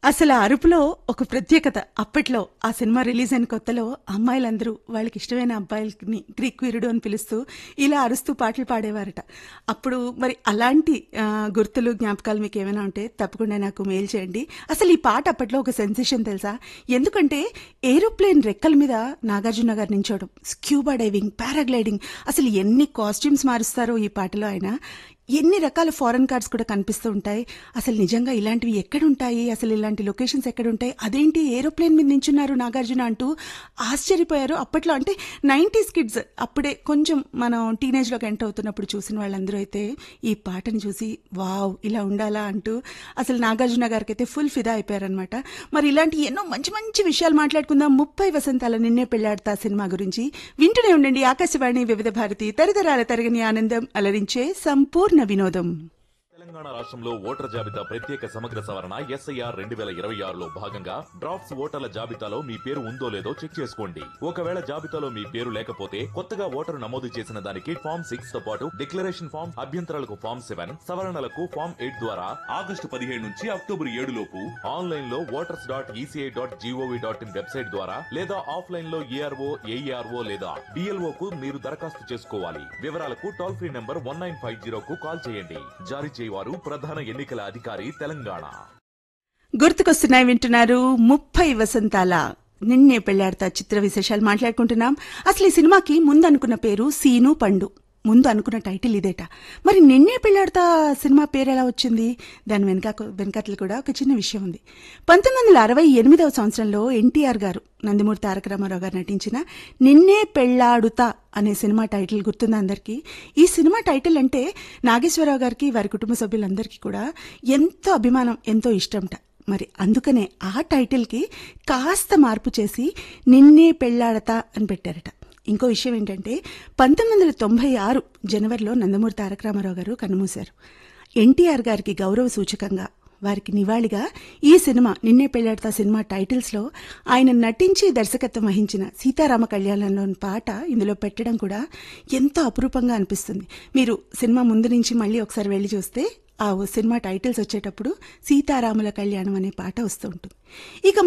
అసలు ఆ అరుపులో ఒక ప్రత్యేకత అప్పట్లో ఆ సినిమా రిలీజ్ అయిన కొత్తలో అమ్మాయిలందరూ వాళ్ళకి ఇష్టమైన అబ్బాయిలని గ్రీక్ వీరుడు అని పిలుస్తూ ఇలా అరుస్తూ పాటలు పాడేవారట అప్పుడు మరి అలాంటి ఆ, గుర్తులు జ్ఞాపకాలు మీకు ఏమైనా ఉంటే తప్పకుండా నాకు మెయిల్ చేయండి అసలు ఈ పాట అప్పట్లో ఒక సెన్సేషన్ తెలుసా ఎందుకంటే ఏరోప్లేన్ రెక్కల మీద నాగార్జున గారు నించోవడం స్క్యూబా డైవింగ్ పారాగ్లైడింగ్ అసలు ఎన్ని కాస్ట్యూమ్స్ మారుస్తారో ఈ పాటలో ఆయన ఎన్ని రకాల ఫారెన్ కార్డ్స్ కూడా కనిపిస్తూ ఉంటాయి అసలు నిజంగా ఇలాంటివి ఎక్కడుంటాయి అసలు ఇలాంటి లొకేషన్స్ ఎక్కడుంటాయి అదేంటి ఏరోప్లేన్ మీద నించున్నారు నాగార్జున అంటూ ఆశ్చర్యపోయారు అప్పట్లో అంటే నైంటీస్ కిడ్స్ అప్పుడే కొంచెం మనం టీనేజ్లోకి ఎంటర్ అవుతున్నప్పుడు చూసిన వాళ్ళందరూ అయితే ఈ పాటను చూసి వావ్ ఇలా ఉండాలా అంటూ అసలు నాగార్జున గారికి అయితే ఫుల్ ఫిదా అయిపోయారనమాట మరి ఇలాంటి ఎన్నో మంచి మంచి విషయాలు మాట్లాడుకుందాం ముప్పై వసంతాల నిన్నే పెళ్లాడతా సినిమా గురించి వింటూనే ఉండండి ఆకాశవాణి వివిధ భారతి తరతరాల తరగని ఆనందం అలరించే సంపూర్ణ వినోదం తెలంగాణ రాష్ట్రంలో ఓటర్ జాబితా ప్రత్యేక సమగ్ర సవరణ ఎస్ఐఆర్ రెండు వేల ఇరవై ఆరులో భాగంగా డ్రాఫ్ట్స్ ఓటర్ల జాబితాలో మీ పేరు ఉందో లేదో చెక్ చేసుకోండి ఒకవేళ జాబితాలో మీ పేరు లేకపోతే కొత్తగా ఓటరు నమోదు చేసిన దానికి ఫామ్ సిక్స్ తో పాటు డిక్లరేషన్ ఫామ్ అభ్యంతరాలకు ఫామ్ సెవెన్ సవరణలకు ఫామ్ ఎయిట్ ద్వారా ఆగస్టు పదిహేడు నుంచి అక్టోబర్ ఏడు లోపు ఆన్లైన్ లో voters dot ECI dot GOV dot in website ద్వారా లేదా ఆఫ్లైన్ లో ఏఆర్ఓ ఏఈఆర్ఓ లేదా డిఎల్ఓ కు మీరు దరఖాస్తు చేసుకోవాలి వివరాలకు toll free number one nine five zero కు కాల్ చేయండి జారీ చేయవారు ప్రధాన ఎన్నికల అధికారి తెలంగాణ గుర్తుకొస్తున్నాయి వింటున్నారు ముప్పై వసంతాల నిన్నే పెళ్లాడతా చిత్ర విశేషాలు మాట్లాడుకుంటున్నాం అసలు ఈ సినిమాకి ముందు అనుకున్న పేరు సీను పండు ముందు అనుకున్న టైటిల్ ఇదేట మరి నిన్నే పెళ్లాడతా సినిమా పేరు ఎలా వచ్చింది దాని వెనక వెనకట్లు కూడా ఒక చిన్న విషయం ఉంది పంతొమ్మిది వందల అరవై ఎనిమిదవ సంవత్సరంలో ఎన్టీఆర్ గారు నందమూరి తారక రామారావు గారు నటించిన నిన్నే పెళ్లాడుతా అనే సినిమా టైటిల్ గుర్తుందా అందరికీ ఈ సినిమా టైటిల్ అంటే నాగేశ్వరరావు గారికి వారి కుటుంబ సభ్యులందరికీ కూడా ఎంతో అభిమానం ఎంతో ఇష్టంట మరి అందుకనే ఆ టైటిల్కి కాస్త మార్పు చేసి నిన్నే పెళ్లాడతా అని పెట్టారట ఇంకో విషయం ఏంటంటే పంతొమ్మిది వందల తొంభై ఆరు జనవరిలో నందమూరి తారక రామారావు గారు కన్నుమూశారు ఎన్టీఆర్ గారికి గౌరవ సూచకంగా వారికి నివాళిగా ఈ సినిమా నిన్నే పెళ్లాడతా సినిమా టైటిల్స్లో ఆయన నటించి దర్శకత్వం వహించిన సీతారామ కళ్యాణంలోని పాట ఇందులో పెట్టడం కూడా ఎంతో అపురూపంగా అనిపిస్తుంది మీరు సినిమా ముందు నుంచి మళ్ళీ ఒకసారి వెళ్ళి చూస్తే ఆ సినిమా టైటిల్స్ వచ్చేటప్పుడు సీతారాముల కళ్యాణం అనే పాట వస్తూ ఉంటుంది ఇక